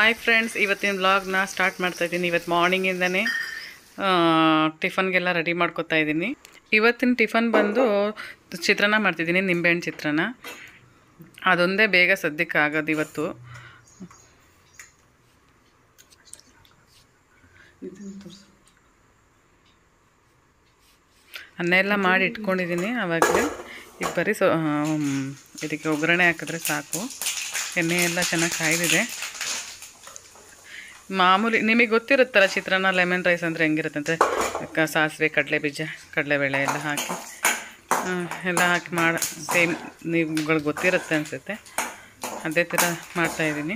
Hi friends ಇವತ್ತಿನ ವ್ಲಾಗ್ನ start ಮಾಡ್ತಾ ಇದ್ದೀನಿ ಇವತ್ತು ಮಾರ್ನಿಂಗಿಂದನೇ ಟಿಫನ್ಗೆಲ್ಲ ರೆಡಿ ಮಾಡ್ಕೊತಾ ಇದ್ದೀನಿ ಇವತ್ತಿನ ಟಿಫನ್ ಬಂದು ಚಿತ್ರಾನ್ನ ಮಾಡ್ತಿದ್ದೀನಿ ನಿಂಬೆಹಣ್ಣು ಚಿತ್ರಾನ್ನ ಅದೊಂದೇ ಬೇಗ ಸದ್ಯಕ್ಕೆ ಆಗೋದು ಇವತ್ತು ಅನ್ನ ಎಲ್ಲ ಮಾಡಿ ಇಟ್ಕೊಂಡಿದ್ದೀನಿ ಆವಾಗಲೇ ಈಗ ಬರೀ ಸೊ ಆಮ್, ಇದಕ್ಕೆ ಒಗ್ಗರಣೆ ಹಾಕಿದ್ರೆ ಸಾಕು ಎಣ್ಣೆ ಎಲ್ಲ ಚೆನ್ನಾಗಿ ಕಾಯ್ದಿದೆ ಮಾಮೂಲಿ ನಿಮಗೆ ಗೊತ್ತಿರುತ್ತಲ್ಲ ಚಿತ್ರಾನ್ನ ಲೆಮನ್ ರೈಸ್ ಅಂದರೆ ಹೆಂಗಿರುತ್ತೆ ಅಂತ ಕ ಸಾಸಿವೆ ಕಡಲೆ ಬೀಜ ಕಡಲೆಬೇಳೆ ಎಲ್ಲ ಹಾಕಿ ಆ, ಎಲ್ಲ ಹಾಕಿ ಮಾಡ ಸೇಮ್ ನೀವುಗಳಿಗೆ ಗೊತ್ತಿರುತ್ತೆ ಅನಿಸುತ್ತೆ ಅದೇ ಥರ ಮಾಡ್ತಾಯಿದ್ದೀನಿ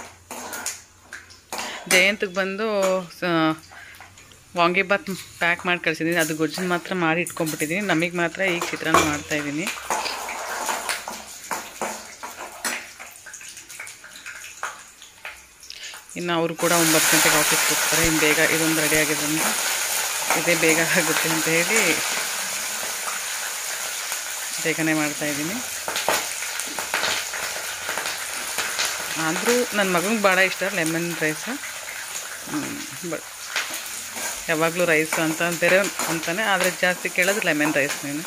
ಜಯಂತಿಗೆ ಬಂದು ಸ- ವಾಂಗಿಬಾತ್ ಪ್ಯಾಕ್ ಮಾಡಿ ಕಳಿಸಿದ್ದೀನಿ ಅದು ಗೊಜ್ಜನ್ನು ಮಾತ್ರ ಮಾಡಿ ಇಟ್ಕೊಂಡ್ಬಿಟ್ಟಿದ್ದೀನಿ ನಮಗೆ ಮಾತ್ರ ಈಗ ಚಿತ್ರಾನ್ನ ಮಾಡ್ತಾಯಿದ್ದೀನಿ ಇನ್ನು ಅವರು ಕೂಡ ಒಂಬತ್ತು ಗಂಟೆಗೆ ಆಫೀಸ್ಗೆ ಹೋಗ್ತಾರೆ ಇನ್ನು ಬೇಗ ಇದೊಂದು ರೆಡಿ ಆಗಿದ್ರಿಂದ ಇದೇ ಬೇಗ ಆಗುತ್ತೆ ಅಂತ ಹೇಳಿ ಬೇಗನೆ ಮಾಡ್ತಾಯಿದ್ದೀನಿ ಆದರೂ ನನ್ನ ಮಗನಿಗೆ ಭಾಳ ಇಷ್ಟ ಲೆಮನ್ ರೈಸು ಬಟ್ ಯಾವಾಗಲೂ ರೈಸು ಅಂತ ಬೇರೆ ಅಂತಾನೆ ಆದರೆ ಜಾಸ್ತಿ ಕೇಳೋದು ಲೆಮನ್ ರೈಸ್ ನೀನು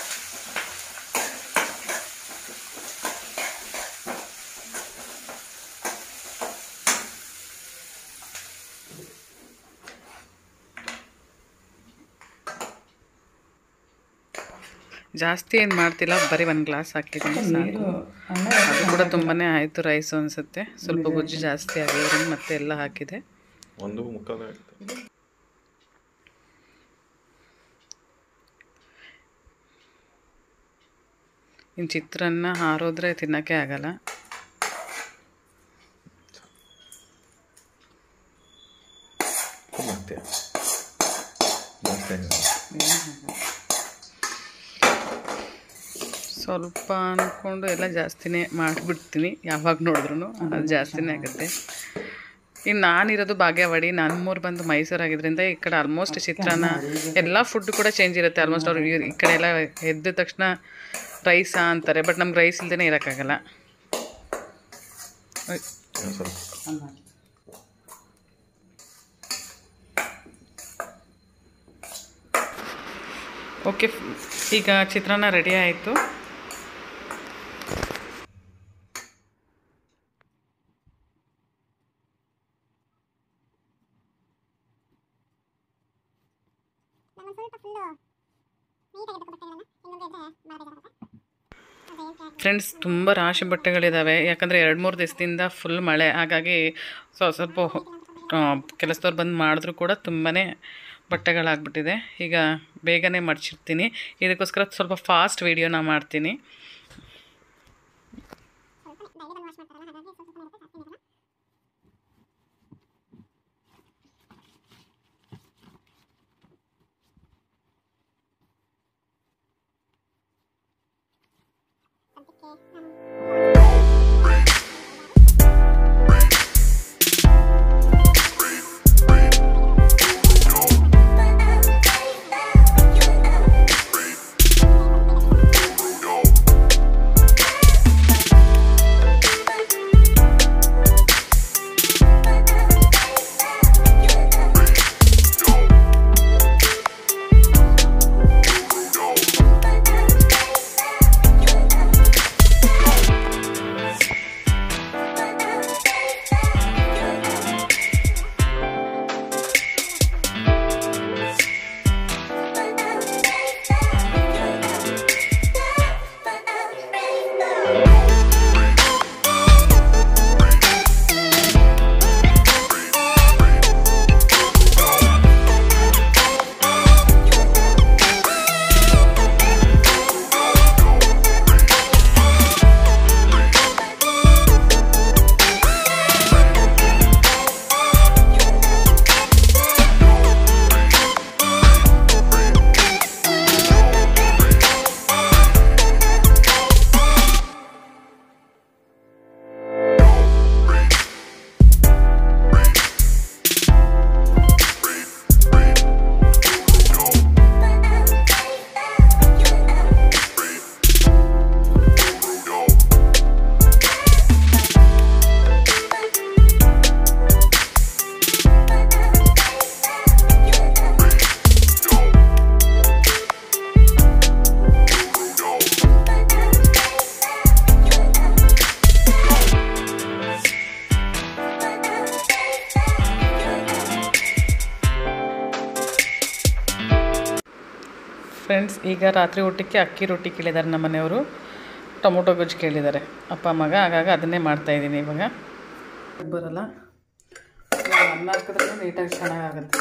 ಜಾಸ್ತಿ ಏನು ಮಾಡ್ತಿಲ್ಲ ಬರೀ ಒಂದು ಗ್ಲಾಸ್ ಹಾಕಿದ್ದೀನಿ ಸಾಕು ಅದು ಕೂಡ ತುಂಬಾ ಆಯಿತು ರೈಸು ಅನಿಸುತ್ತೆ ಸ್ವಲ್ಪ ಗೊಜ್ಜು ಜಾಸ್ತಿ ಆಗಿರೋದ್ರಿಂದ ಮತ್ತೆ ಎಲ್ಲ ಹಾಕಿದೆ ಒಂದು ಮುಕ್ಕಾಲು ಆಯ್ತು ಇನ್ನು ಚಿತ್ರಾನ್ನ ಹಾರೋದ್ರೆ ತಿನ್ನೋಕ್ಕೆ ಆಗಲ್ಲ ಮತ್ತೆ ಜಾಸ್ತಿ ಆಗಿದೆ. ಸ್ವಲ್ಪ ಅಂದ್ಕೊಂಡು ಎಲ್ಲ ಜಾಸ್ತಿನೇ ಮಾಡಿಬಿಡ್ತೀನಿ ಯಾವಾಗ ನೋಡಿದ್ರು ಅದು ಜಾಸ್ತಿನೇ ಆಗುತ್ತೆ ಇನ್ನು ನಾನಿರೋದು ಬಾಗೇವಾಡಿ ನಮ್ಮೂರು ಬಂದು ಮೈಸೂರು ಆಗಿದ್ರಿಂದ ಈ ಕಡೆ ಆಲ್ಮೋಸ್ಟ್ ಚಿತ್ರಾನ್ನ ಎಲ್ಲ ಫುಡ್ ಕೂಡ ಚೇಂಜ್ ಇರುತ್ತೆ ಆಲ್ಮೋಸ್ಟ್ ಅವ್ರು ಈ- ಈ ಕಡೆ ಎಲ್ಲ ಎದ್ದ ತಕ್ಷಣ ರೈಸಾ ಅಂತಾರೆ ಬಟ್ ನಮ್ಗೆ ರೈಸ್ ಇಲ್ಲದೇ ಇರೋಕ್ಕಾಗಲ್ಲ ಇನ್ನೊಂದ್ ಸ್ವಲ್ಪ ಓಕೆ ಈಗ ಚಿತ್ರಾನ್ನ ರೆಡಿ ಆಯಿತು ಫ್ರೆಂಡ್ಸ್ ತುಂಬ ರಾಶಿ ಬಟ್ಟೆಗಳಿದ್ದಾವೆ ಯಾಕಂದರೆ ಎರಡು ಮೂರು ದಿವಸದಿಂದ ಫುಲ್ ಮಳೆ ಹಾಗಾಗಿ ಸೊ ಸ್ವಲ್ಪ ಆ, ಕೆಲಸದವ್ರು ಬಂದು ಮಾಡಿದ್ರು ಕೂಡ ತುಂಬಾ ಬಟ್ಟೆಗಳಾಗ್ಬಿಟ್ಟಿದೆ ಈಗ ಬೇಗನೆ ಮಡ್ಚಿರ್ತೀನಿ ಇದಕ್ಕೋಸ್ಕರ ಸ್ವಲ್ಪ ಫಾಸ್ಟ್ ವೀಡಿಯೋನ ಮಾಡ್ತೀನಿ ಫ್ರೆಂಡ್ಸ್ ಈಗ ರಾತ್ರಿ ಊಟಕ್ಕೆ ಅಕ್ಕಿ ರೊಟ್ಟಿ ಕೇಳಿದ್ದಾರೆ ನಮ್ಮ ಮನೆಯವರು ಟೊಮೊಟೊ ಗೊಜ್ಜು ಕೇಳಿದ್ದಾರೆ ಅಪ್ಪ ಮಗ ಆಗಾಗ ಅದನ್ನೇ ಮಾಡ್ತಾಯಿದ್ದೀನಿ ಇವಾಗ ಬರಲ್ಲ ಇವಾಗ ಅನ್ನ ಹಾಕಿದ್ರೆ ನೀಟಾಗಿ ಚೆನ್ನಾಗಾಗುತ್ತೆ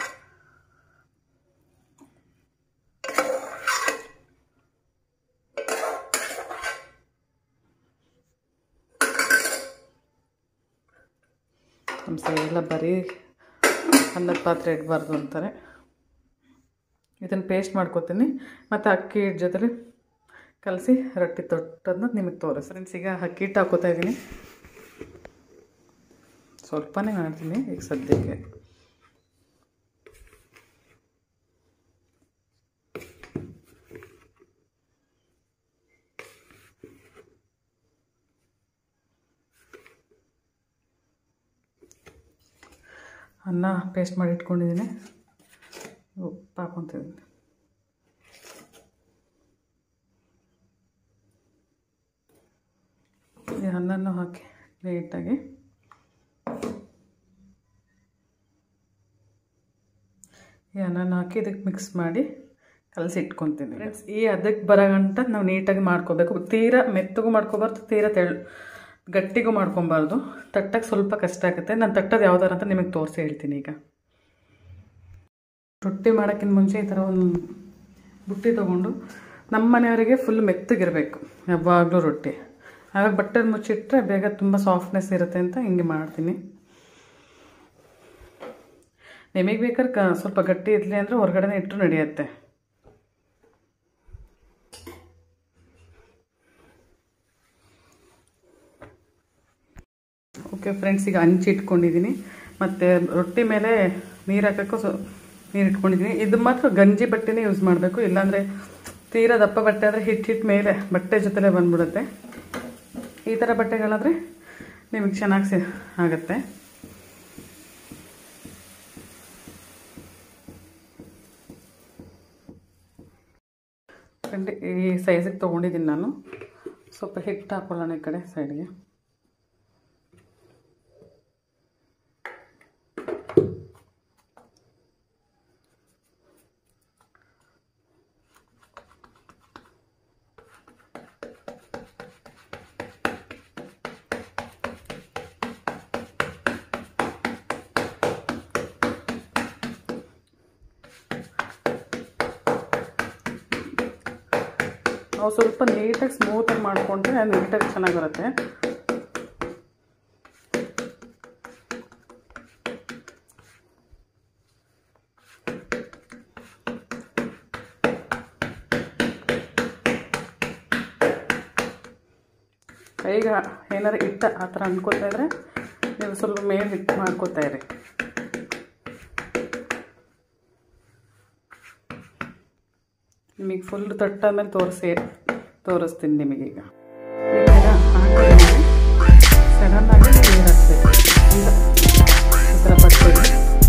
ನಮ್ಮ ಸೈಡ್ ಎಲ್ಲ ಬರೀ ಅನ್ನದ ಪಾತ್ರೆ ಇಡಬಾರ್ದು ಅಂತಾರೆ ಇದನ್ನು ಪೇಸ್ಟ್ ಮಾಡ್ಕೊತೀನಿ ಮತ್ತು ಅಕ್ಕಿ ಹಿಟ್ಟು ಜೊತೆಲಿ ಕಲಸಿ ರೊಟ್ಟಿ ತೊಟ್ಟದನ್ನ ನಿಮಗೆ ತೋರಿಸ್ ಫ್ರೆಂಡ್ಸ್ ಈಗ ಅಕ್ಕಿ ಹಿಟ್ಟು ಹಾಕೋತಾ ಇದ್ದೀನಿ ಸ್ವಲ್ಪನೇ ಮಾಡ್ತೀನಿ ಈಗ ಸದ್ಯಕ್ಕೆ ಅನ್ನ ಪೇಸ್ಟ್ ಮಾಡಿ ಇಟ್ಕೊಂಡಿದ್ದೀನಿ ಉಪ್ಪು ಹಾಕೊತಿದ್ದೀನಿ ಈ ಅನ್ನನೂ ಹಾಕಿ ನೀಟಾಗಿ ಈ ಅನ್ನನ ಹಾಕಿ ಇದಕ್ಕೆ ಮಿಕ್ಸ್ ಮಾಡಿ ಕಲಸಿ ಇಟ್ಕೊತೀನಿ ಫ್ರೆಂಡ್ಸ್ ಈ ಅದಕ್ಕೆ ಬರೋ ಗಂಟ ನಾವು ನೀಟಾಗಿ ಮಾಡ್ಕೋಬೇಕು ತೀರಾ ಮೆತ್ತಗೂ ಮಾಡ್ಕೋಬಾರ್ದು ತೀರಾ ತೆಳು ಗಟ್ಟಿಗೂ ಮಾಡ್ಕೊಬಾರ್ದು ತಟ್ಟಕ್ಕೆ ಸ್ವಲ್ಪ ಕಷ್ಟ ಆಗುತ್ತೆ ನಾನು ತಟ್ಟೋದು ಯಾವ್ದಾರ ಅಂತ ನಿಮಗೆ ತೋರಿಸಿ ಹೇಳ್ತೀನಿ ಈಗ ರೊಟ್ಟಿ ಮಾಡೋಕ್ಕಿಂತ ಮುಂಚೆ ಈ ಥರ ಒಂದು ಬುಟ್ಟಿ ತೊಗೊಂಡು ನಮ್ಮ ಮನೆಯವರಿಗೆ ಫುಲ್ ಮೆತ್ತಗಿರಬೇಕು ಯಾವಾಗಲೂ ರೊಟ್ಟಿ ಆವಾಗ ಬಟ್ಟೆ ಮುಚ್ಚಿಟ್ರೆ ಬೇಗ ತುಂಬ ಸಾಫ್ಟ್ನೆಸ್ ಇರುತ್ತೆ ಅಂತ ಹಿಂಗೆ ಮಾಡ್ತೀನಿ ನಿಮಗೆ ಬೇಕಾದ್ರೆ ಕ ಸ್ವಲ್ಪ ಗಟ್ಟಿ ಇರಲಿ ಅಂದರೆ ಹೊರಗಡೆನೇ ಇಟ್ಟರು ನಡೆಯುತ್ತೆ ಓಕೆ ಫ್ರೆಂಡ್ಸ್ ಈಗ ಹಂಚಿ ಇಟ್ಕೊಂಡಿದ್ದೀನಿ ಮತ್ತು ರೊಟ್ಟಿ ಮೇಲೆ ನೀರು ಹಾಕೋಕ್ಕೂ ಸೊ ನೀರು ಇಟ್ಕೊಂಡಿದ್ದೀನಿ ಇದು ಮಾತ್ರ ಗಂಜಿ ಬಟ್ಟೆನೇ ಯೂಸ್ ಮಾಡಬೇಕು ಇಲ್ಲಾಂದರೆ ತೀರಾ ದಪ್ಪ ಬಟ್ಟೆ ಆದರೆ ಹಿಟ್ಟು ಹಿಟ್ಟು ಮೇಲೆ ಬಟ್ಟೆ ಜೊತೆಲೇ ಬಂದ್ಬಿಡುತ್ತೆ ಈ ಥರ ಬಟ್ಟೆಗಳಾದರೆ ನಿಮಗೆ ಚೆನ್ನಾಗಿ ಸಿ ಆಗುತ್ತೆ ಫ್ರೆಂಡ್ ಈ ಸೈಜಿಗೆ ತೊಗೊಂಡಿದ್ದೀನಿ ನಾನು ಸ್ವಲ್ಪ ಹಿಟ್ಟು ಹಾಕೊಳ್ಳೋಣ ಈ ಕಡೆ ಸೈಡ್ಗೆ ನಾವು ಸ್ವಲ್ಪ ನೀಟಾಗಿ ಸ್ಮೂತಾಗಿ ಮಾಡಿಕೊಂಡ್ರೆ ನೀಟಾಗಿ ಚೆನ್ನಾಗಿ ಬರುತ್ತೆ ಈಗ ಏನಾರು ಇಟ್ಟ ಆ ಥರ ಅನ್ಕೋತಾ ಇದ್ರೆ ನೀವು ಸ್ವಲ್ಪ ಮೇಲೆ ಹಿಟ್ಟು ಮಾಡ್ಕೋತಾ ಇರಿ ನಿಮಗೆ ಫುಲ್ ತಟ್ಟಾದ್ಮೇಲೆ ತೋರಿಸಿ ತೋರಿಸ್ತೀನಿ ನಿಮಗೀಗ ಈಗ ಹಾಕಿದ್ದೀನಿ ಸಡನ್ನಾಗಿ ನೀರು ಹಾಕ್ಬೇಕು ಈಗ ಈ ಥರ ಬಟ್ಟೆಗೆ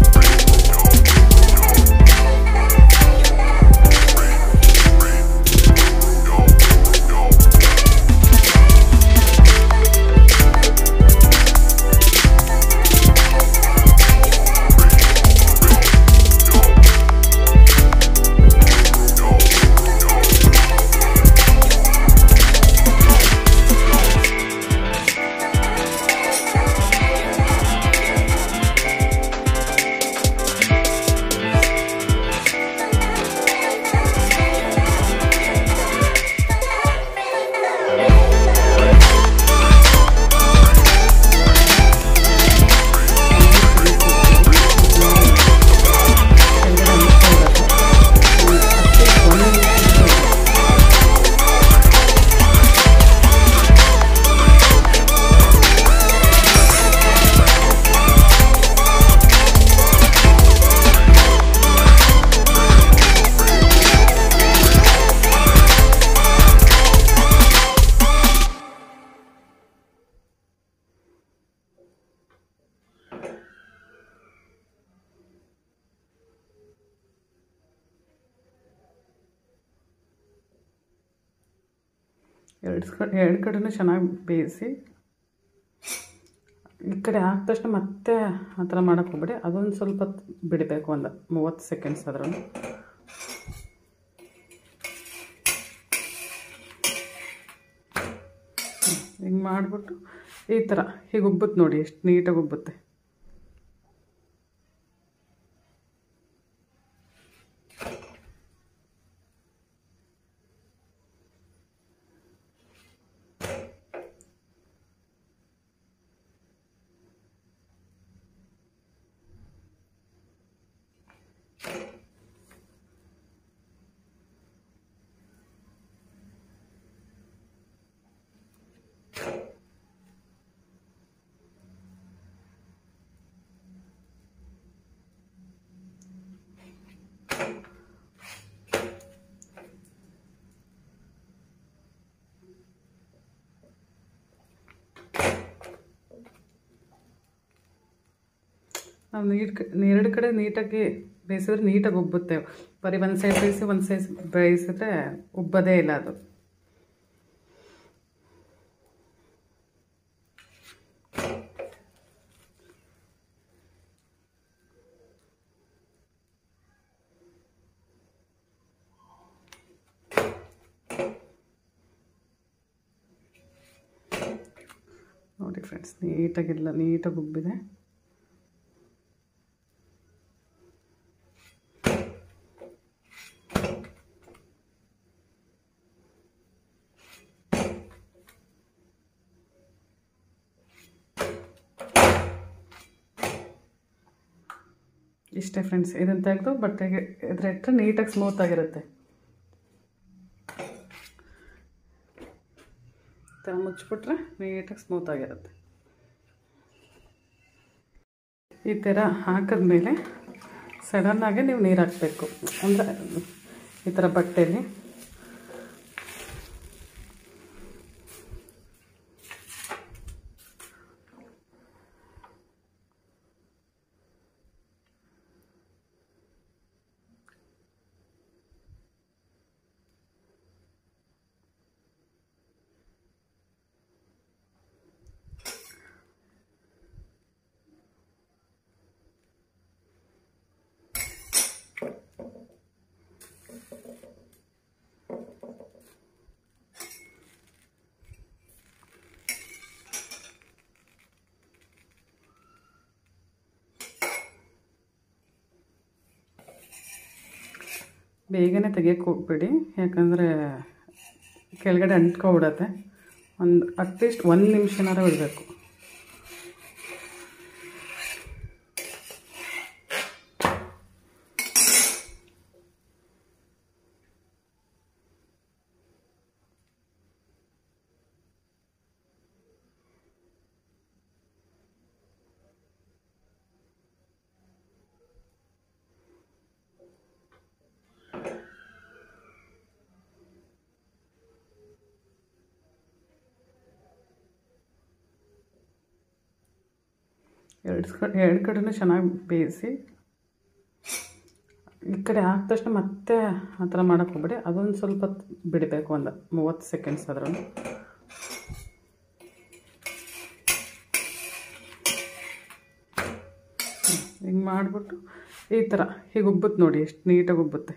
ಎರಡು ಕಡೆ ಎರಡು ಕಡೆನೂ ಚೆನ್ನಾಗಿ ಬೇಯಿಸಿ ಈ ಕಡೆ ಹಾಕಿದ ತಕ್ಷಣ ಮತ್ತೆ ಆ ಥರ ಮಾಡೋಕ್ಕೆ ಹೋಗ್ಬೇಡಿ ಅದೊಂದು ಸ್ವಲ್ಪ ಹೊತ್ತು ಬಿಡಬೇಕು ಒಂದು ಮೂವತ್ತು ಸೆಕೆಂಡ್ಸ್ ಆದ್ರೂ ಹಿಂಗೆ ಮಾಡಿಬಿಟ್ಟು ಈ ಥರ ಹೀಗೆ ಉಬ್ಬುತ್ತೆ ನೋಡಿ ಎಷ್ಟು ನೀಟಾಗಿ ಉಬ್ಬುತ್ತೆ ನಾವು ನೀಟ್ ಎರಡು ಕಡೆ ನೀಟಾಗಿ ಬೇಯಿಸಿದ್ರೆ ನೀಟಾಗಿ ಉಬ್ಬುತ್ತೆ ಬರೀ ಒಂದು ಸೈಡ್ ಬೇಯಿಸಿ ಒಂದು ಸೈಡ್ ಬೇಯಿಸಿದ್ರೆ ಉಬ್ಬದೇ ಇಲ್ಲ ಅದು ನೋಡಿ ಫ್ರೆಂಡ್ಸ್ ನೀಟಾಗಿಲ್ಲ ನೀಟಾಗಿ ಉಬ್ಬಿದೆ ಇಷ್ಟೇ ಫ್ರೆಂಡ್ಸ್ ಇದನ್ನು ತೆಗೆದು ಬಟ್ಟೆಗೆ ಇದ್ರ ಇಟ್ಟರೆ ನೀಟಾಗಿ ಸ್ಮೂತ್ ಆಗಿರುತ್ತೆ ಈ ಥರ ಮುಚ್ಚಿಬಿಟ್ರೆ ನೀಟಾಗಿ ಸ್ಮೂತ್ ಆಗಿರುತ್ತೆ ಈ ಥರ ಹಾಕಿದ್ಮೇಲೆ ಸಡನ್ನಾಗಿ ನೀವು ನೀರು ಹಾಕಬೇಕು ಅಂದರೆ ಈ ಥರ ಬಟ್ಟೆಯಲ್ಲಿ ಬೇಗನೆ ತೆಗಿಯೋಕ್ಕೆ ಹೋಗ್ಬೇಡಿ ಯಾಕಂದರೆ ಕೆಳಗಡೆ ಅಂಟ್ಕೊಬಿಡತ್ತೆ ಒಂದು ಅಟ್ಲೀಸ್ಟ್ ಒಂದು ನಿಮಿಷನಾರ ಬಿಡಬೇಕು ಎರಡು ಕಡೆ ಎರಡು ಕಡೆನೂ ಚೆನ್ನಾಗಿ ಬೇಯಿಸಿ ಈ ಕಡೆ ಹಾಕಿದ ತಕ್ಷಣ ಮತ್ತೆ ಆ ಥರ ಮಾಡೋಕ್ಕೆ ಹೋಗ್ಬೇಡಿ ಅದೊಂದು ಸ್ವಲ್ಪ ಹೊತ್ತು ಬಿಡಬೇಕು ಒಂದು ಮೂವತ್ತು ಸೆಕೆಂಡ್ಸ್ ಆದ್ರೂ ಹಿಂಗೆ ಮಾಡಿಬಿಟ್ಟು ಈ ಥರ ಹೀಗೆ ಉಬ್ಬುತ್ತೆ ನೋಡಿ ಎಷ್ಟು ನೀಟಾಗಿ ಉಬ್ಬುತ್ತೆ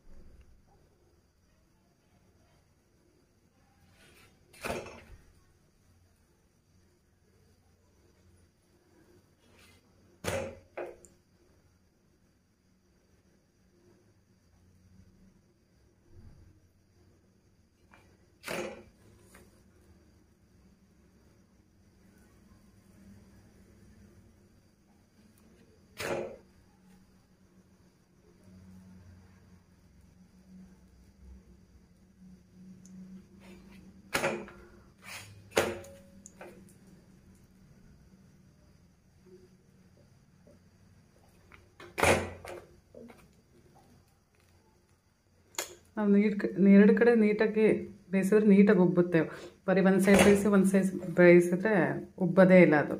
ನಾವು ನೀಟ್ ಎರಡು ಕಡೆ ನೀಟಾಗಿ ಬೇಯಿಸಿದ್ರೆ ನೀಟಾಗಿ ಉಬ್ಬುತ್ತೆ ಬರೀ ಒಂದು ಸೈಡ್ ಬೇಯಿಸಿ ಒಂದು ಸೈಡ್ ಬೇಯಿಸಿದ್ರೆ ಉಬ್ಬದೇ ಇಲ್ಲ ಅದು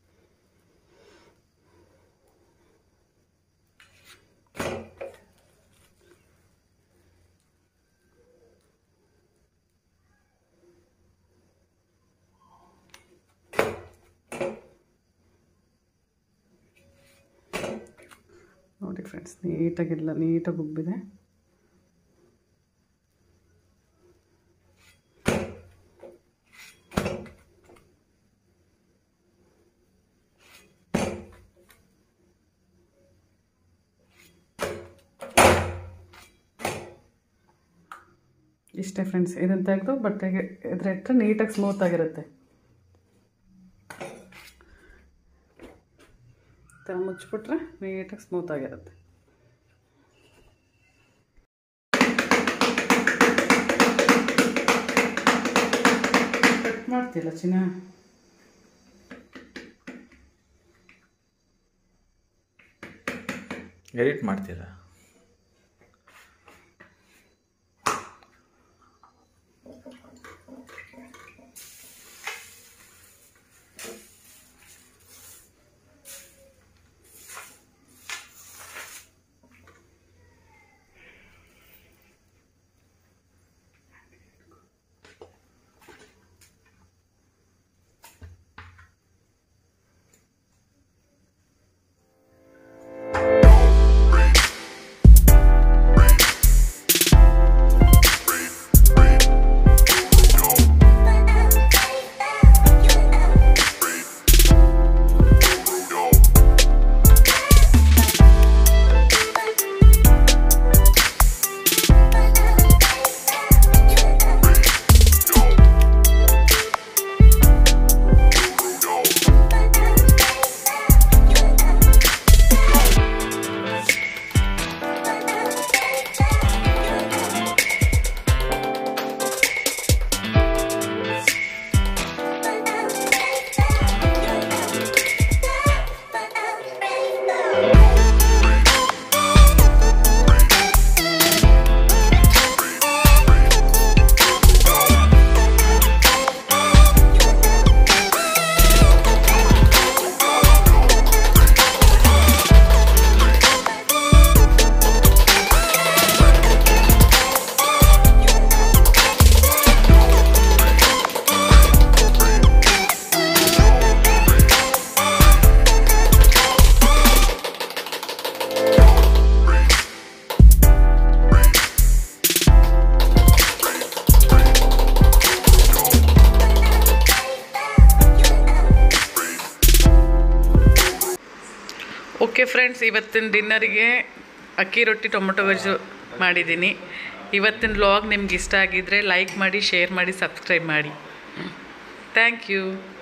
ನೋಡಿ ಫ್ರೆಂಡ್ಸ್ ನೀಟಾಗಿಲ್ಲ ನೀಟಾಗಿ ಉಬ್ಬಿದೆ ಇಷ್ಟೇ ಫ್ರೆಂಡ್ಸ್ ಇದನ್ನು ತೆಗೆದು ಬಟ್ಟೆಗೆ ಇದ್ರ ಇಟ್ಟರೆ ನೀಟಾಗಿ ಸ್ಮೂತ್ ಆಗಿರುತ್ತೆ ಈ ಥರ ಮುಚ್ಚಿಬಿಟ್ರೆ ನೀಟಾಗಿ ಸ್ಮೂತ್ ಆಗಿರುತ್ತೆ ಕಟ್ ಮಾಡ್ತಿಲ್ಲ ಚಿನ್ನ ಎಡಿಟ್ ಮಾಡ್ತೀರಾ ಓಕೆ ಫ್ರೆಂಡ್ಸ್ ಇವತ್ತಿನ ಡಿನ್ನರಿಗೆ ಅಕ್ಕಿ ರೊಟ್ಟಿ ಟೊಮೊಟೊ ವೆಜ್ಜು ಮಾಡಿದ್ದೀನಿ ಇವತ್ತಿನ ವ್ಲಾಗ್ ನಿಮ್ಗೆ ಇಷ್ಟ ಆಗಿದ್ದರೆ ಲೈಕ್ ಮಾಡಿ ಶೇರ್ ಮಾಡಿ ಸಬ್ಸ್ಕ್ರೈಬ್ ಮಾಡಿ ಥ್ಯಾಂಕ್ ಯು